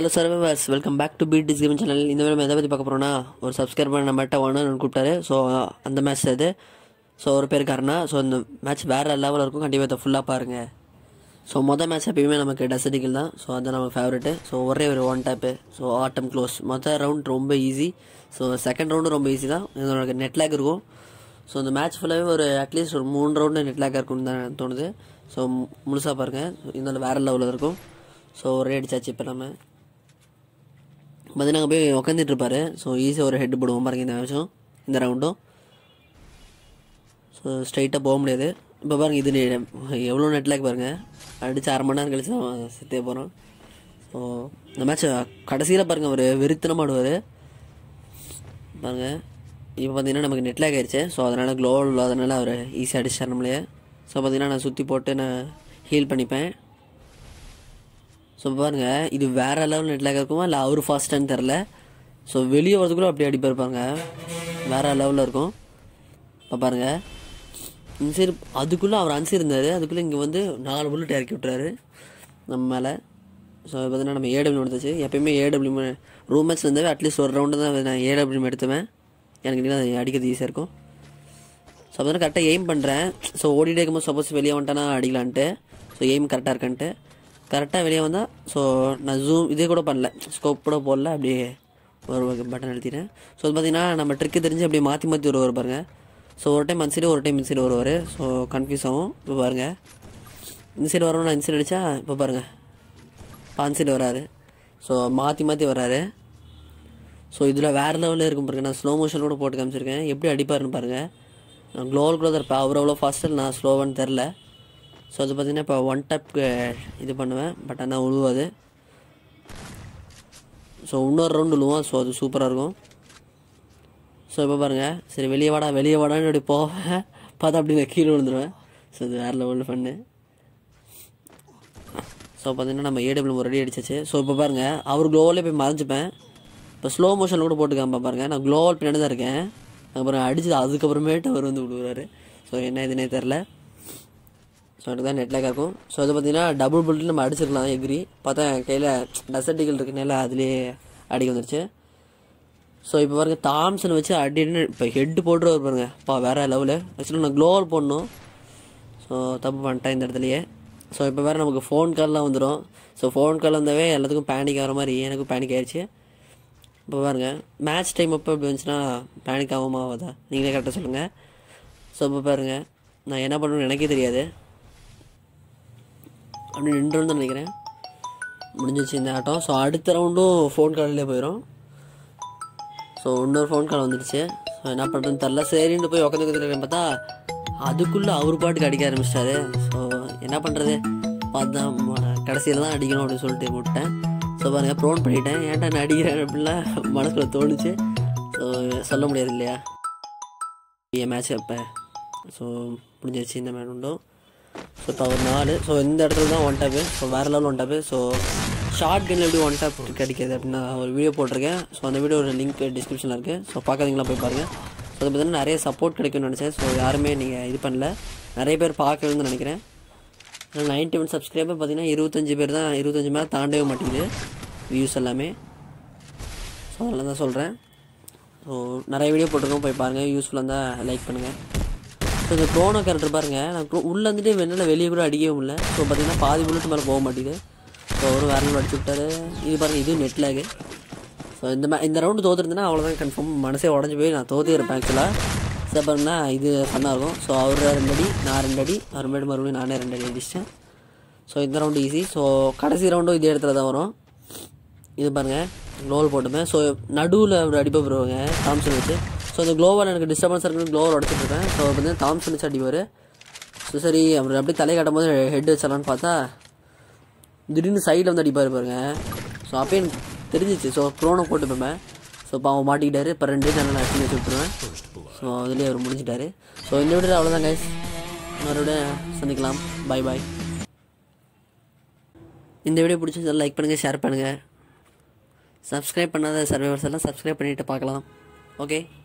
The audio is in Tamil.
hello servers welcome back to beat this gaming channel இந்த மாதிரி நம்ம எதை பற்றி பார்க்க போகிறோம்னா ஒரு சப்ஸ்கிரைபர் நம்மகிட்ட ஒன்று கூப்பிட்டாரு ஸோ அந்த மேட்ச் அது ஸோ ஒரு பேர் காரணா ஸோ இந்த மேட்ச் வேறு லெவலில் இருக்கும் கண்டிப்பாக இதை ஃபுல்லாக பாருங்கள் ஸோ மொதல் மேட்ச் எப்பயுமே நமக்கு டெசடிக்கல் தான் ஸோ அதுதான் நமக்கு ஃபேவரெட்டு ஸோ ஒரே ஒரு ஒன் டேப்பு ஸோ ஆட்டம் க்ளோஸ் மொதல் ரவுண்ட் ரொம்ப ஈஸி ஸோ செகண்ட் ரவுண்டு ரொம்ப ஈஸி தான் இதோட நெட் லேக் இருக்கும் ஸோ இந்த மேட்ச் ஃபுல்லாகவே ஒரு அட்லீஸ்ட் ஒரு மூணு ரவுண்டு நெட் லேக் இருக்கும்னு தான் தோணுது ஸோ முழுசாக பாருங்கள் இருந்தாலும் வேறு லெவலில் இருக்கும் ஸோ ஒரே அடிச்சாச்சு இப்போ நம்ம பார்த்தீங்கன்னா அங்கே போய் உக்காந்துட்டு இருப்பாரு ஸோ ஈஸியாக ஒரு ஹெட் போடுவோம் பாருங்க இந்த நிமிஷம் இந்த ரவுண்டும் ஸோ ஸ்ட்ரைட்டாக போக முடியாது இப்போ பாருங்க இது எவ்வளோ நெட்லாக் பாருங்க அடிச்சு அரை மணி நேரம் கழிச்சு தான் செத்தே போகிறோம் ஸோ இந்த மேட்ச் கடைசியில் பாருங்க அவர் வெறித்தனமாக ஆடுவார் பாருங்க இப்போ பார்த்தீங்கன்னா நமக்கு நெட்லாக் ஆயிடுச்சு ஸோ அதனால் க்ளோவல் இல்லாதனால அவர் ஈஸியாக அடிச்சார் நம்மளே ஸோ பார்த்தீங்கன்னா நான் சுற்றி போட்டு நான் ஹீல் பண்ணிப்பேன் ஸோ பாருங்க இது வேற லெவல் நெட்லாக் இருக்குமா இல்லை அவர் ஃபாஸ்ட்டான்னு தெரில ஸோ வெளியே வரதுக்குள்ள அப்படியே அடிப்பார் பாருங்க வேற லெவலில் இருக்கும் இப்போ பாருங்க இந்த சைடு அதுக்குள்ளே அவர் அன்சி இருந்தார் அதுக்குள்ளே இங்கே வந்து நாலு புல்லட் இறக்கி விட்டுறாரு நம்ம மேலே ஸோ பார்த்தீங்கன்னா நம்ம ஏடபிள்யூ எடுத்துச்சு எப்பயுமே ஏடபிள்யூ ரூம் மேட்ச் இருந்தாவே அட்லீஸ்ட் ஒரு ரவுண்டு தான் நான் ஏடபிள்யூ எடுத்துவேன் எனக்கு இன்னும் அது அடிக்கிறது ஈஸியாக இருக்கும் ஸோ அப்போ கரெக்டாக எய்ம் பண்ணுறேன் ஸோ ஓடிட்டே இருக்கும்போது சப்போஸ் வெளியே வந்துட்டேன்னா அடிக்கலான்ட்டு ஸோ எய்ம் கரெக்டாக இருக்கான்ட்டு கரெக்டாக வெளியே வந்தால் ஸோ நான் ஜூம் இதே கூட பண்ணல ஸ்கோப் கூட போடல அப்படியே ஒரு பட்டன் அழுத்திட்டேன் ஸோ அது பார்த்தீங்கன்னா நம்ம ட்ரிக்கு தெரிஞ்சு அப்படியே மாற்றி மாற்றி வருவார் பாருங்க ஸோ ஒரு டைம் அந்த சைடு ஒரு டைம் இந்த சைடு வருவார் ஸோ கன்ஃபியூஸ் ஆகும் இப்போ பாருங்க இந்த சைடு வரணும் நான் இந்த சைடு அடித்தா இப்போ பாருங்க இப்போ அந்த சைடு வராரு ஸோ மாற்றி மாற்றி வராரு ஸோ இதில் வேறு லெவலில் இருக்கும் பாருங்க நான் ஸ்லோ மோஷன் கூட போட்டு காமிச்சிருக்கேன் எப்படி அடிப்பாருன்னு பாருங்கள் நான் க்ளோவல் கூட தான் இருப்பேன் அவர் அவ்வளோ ஃபாஸ்ட்டாக நான் ஸ்லோவான்னு தெரில ஸோ அது பார்த்தீங்கன்னா இப்போ ஒன் டேப்க்கு இது பண்ணுவேன் பட் ஆனால் உழுவாது ஸோ இன்னொரு ரவுண்டு விழுவோம் ஸோ அது சூப்பராக இருக்கும் ஸோ இப்போ பாருங்கள் சரி வெளியே வாடா வெளியே வாடான்னு அப்படி போவேன் பார்த்தா அப்படி நான் கீழே விழுந்துருவேன் ஸோ இது வேறு லெவலில் பண்ணு ஸோ பார்த்தீங்கன்னா நம்ம ஏடபிள்யூ ரெடி அடிச்சாச்சு ஸோ இப்போ பாருங்கள் அவர் க்ளோவிலே போய் மறைஞ்சிப்பேன் இப்போ ஸ்லோ மோஷனில் கூட போட்டுக்காம பாருங்க நான் க்ளோவல் பின்னாடி தான் இருக்கேன் அப்புறம் அடிச்சு அதுக்கப்புறமேட்டு அவர் வந்து விடுவார் ஸோ என்ன இதுனே தெரில ஸோ எனக்கு தான் நெட்லாக் இருக்கும் ஸோ அது பார்த்தீங்கன்னா டபுள் புல்லட் நம்ம அடிச்சிருக்கலாம் எக்ரி பார்த்தா என் கையில் டசர்டிகள் இருக்குனால அதுலேயே அடிக்க வந்துருச்சு ஸோ இப்போ பாருங்க தாம்சன் வச்சு அடின்னு இப்போ ஹெட்டு போட்டுருவார் பாருங்க பா வேற லெவலு ஆக்சுவலாக நான் க்ளோவல் போடணும் ஸோ தப்பு பண்ணிட்டேன் இந்த இடத்துலையே ஸோ இப்போ வேறு நமக்கு ஃபோன் கால்லாம் வந்துடும் ஸோ ஃபோன் கால் வந்தாவே எல்லாத்துக்கும் பேனிக் ஆகிற மாதிரி எனக்கும் பேனிக் ஆயிடுச்சு இப்போ பாருங்க மேட்ச் டைம் அப்போ எப்படி வந்துச்சுன்னா பேனிக் ஆகுமா ஆகாதா நீங்களே கரெக்டாக சொல்லுங்கள் ஸோ இப்போ பாருங்க நான் என்ன பண்ணணும்னு எனக்கே தெரியாது அப்படி ரெண்டு ரவுண்ட் நினைக்கிறேன் முடிஞ்சிச்சு இந்த ஆட்டம் ஸோ அடுத்த ரவுண்டும் ஃபோன் காலிலே போயிடும் ஸோ இன்னொரு ஃபோன் கால் வந்துடுச்சு ஸோ என்ன பண்ணுறதுன்னு தெரில சரின்னு போய் உட்காந்து உட்காந்து பார்த்தா அதுக்குள்ளே அவர் பாட்டுக்கு அடிக்க ஆரம்பிச்சிட்டாரு ஸோ என்ன பண்ணுறது பார்த்து தான் கடைசியில் தான் அடிக்கணும் அப்படின்னு சொல்லிட்டு விட்டேன் ஸோ பாருங்கள் ப்ரோன் பண்ணிட்டேன் ஏன்டா நான் அடிக்கிறேன் அப்படின்லாம் மனசுக்குள்ள தோணுச்சு ஸோ சொல்ல முடியாது இல்லையா என் மேட்ச் அப்போ ஸோ முடிஞ்சிருச்சு இந்த மேட்ச் உண்டும் ஸோ இப்போ ஒரு நாலு ஸோ இந்த இடத்துல தான் ஒன் டேப்பு ஸோ வேறு level one tap so short கன்னில் எப்படி ஒன் டேப் கிடைக்கிது அப்படின்னு நான் ஒரு வீடியோ போட்டிருக்கேன் ஸோ அந்த வீடியோ ஒரு லிங்க் டிஸ்கிரிப்ஷனில் இருக்குது ஸோ பார்க்காதீங்களா போய் பாருங்கள் ஸோ அது பார்த்தீங்கன்னா நிறைய சப்போர்ட் கிடைக்கும்னு நினச்சேன் ஸோ யாருமே நீங்கள் இது பண்ணல நிறைய பேர் பார்க்கணும்னு நினைக்கிறேன் நைன்ட்டி ஒன் சப்ஸ்கிரைபர் பார்த்தீங்கன்னா இருபத்தஞ்சி பேர் தான் இருபத்தஞ்சி மேலே தாண்டவே மாட்டேங்குது வியூஸ் எல்லாமே ஸோ அதெல்லாம் தான் சொல்கிறேன் ஸோ நிறைய வீடியோ போட்டிருக்கோம் போய் பாருங்கள் யூஸ்ஃபுல்லாக இருந்தால் லைக் பண்ணுங்கள் ஸோ இந்த க்ரோனோ கேரக்டர் பாருங்கள் நான் உள்ளே வந்துட்டு வெண்ணில் வெளியே கூட அடிக்கவே முடியல ஸோ பார்த்தீங்கன்னா பாதி புல்லட் மேலே போக மாட்டேங்குது ஸோ ஒரு வேறு அடிச்சு விட்டாரு இது பாருங்கள் இது நெட் லேகு ஸோ இந்த மே இந்த ரவுண்டு தோத்துருந்தேன்னா அவ்வளோதான் கன்ஃபார்ம் மனசே உடஞ்சி போய் நான் தோத்தே இருப்பேன் ஆக்சுவலாக ஸோ பாருங்கன்னா இது ஃபன்னாக இருக்கும் ஸோ அவர் ரெண்டு அடி நான் ரெண்டு அடி அப்புறமேட்டு மறுபடியும் நானே ரெண்டு அடி அடிச்சிட்டேன் ஸோ இந்த ரவுண்டு ஈஸி ஸோ கடைசி ரவுண்டும் இதே இடத்துல தான் வரும் இது பாருங்கள் க்ளோவல் போட்டுப்பேன் ஸோ நடுவில் அவர் அடிப்பை வருவாங்க தாம்சன் வச்சு ஸோ இந்த க்ளோவல் எனக்கு டிஸ்டர்பன்ஸ் இருக்குன்னு க்ளோவல் உடச்சிட்டு இருக்கேன் ஸோ பார்த்தீங்கன்னா தாம்சன் வச்சு அடிப்பார் ஸோ சரி அவர் அப்படியே தலை காட்டும் போது ஹெட் வச்சிடலான்னு பார்த்தா திடீர்னு சைடில் வந்து அடிப்பார் பாருங்க ஸோ அப்போ எனக்கு தெரிஞ்சிச்சு ஸோ ப்ரோனை போட்டுப்பேன் ஸோ இப்போ அவன் மாட்டிக்கிட்டாரு இப்போ ரெண்டு சேனல் அடிச்சு வச்சு விட்டுருவேன் ஸோ அதுலேயே அவர் முடிஞ்சிட்டாரு ஸோ இந்த வீடியோ அவ்வளோதான் கைஸ் மறுபடியும் சந்திக்கலாம் பாய் பாய் இந்த வீடியோ பிடிச்சிருந்தா லைக் பண்ணுங்கள் ஷேர் பண்ணுங்கள் சப்ஸ்கிரைப் பண்ணாத சர்வைவர்ஸ் எல்லாம் சப்ஸ்கிரைப் பண்ணிவிட்டு பார்க்கலாம் ஓகே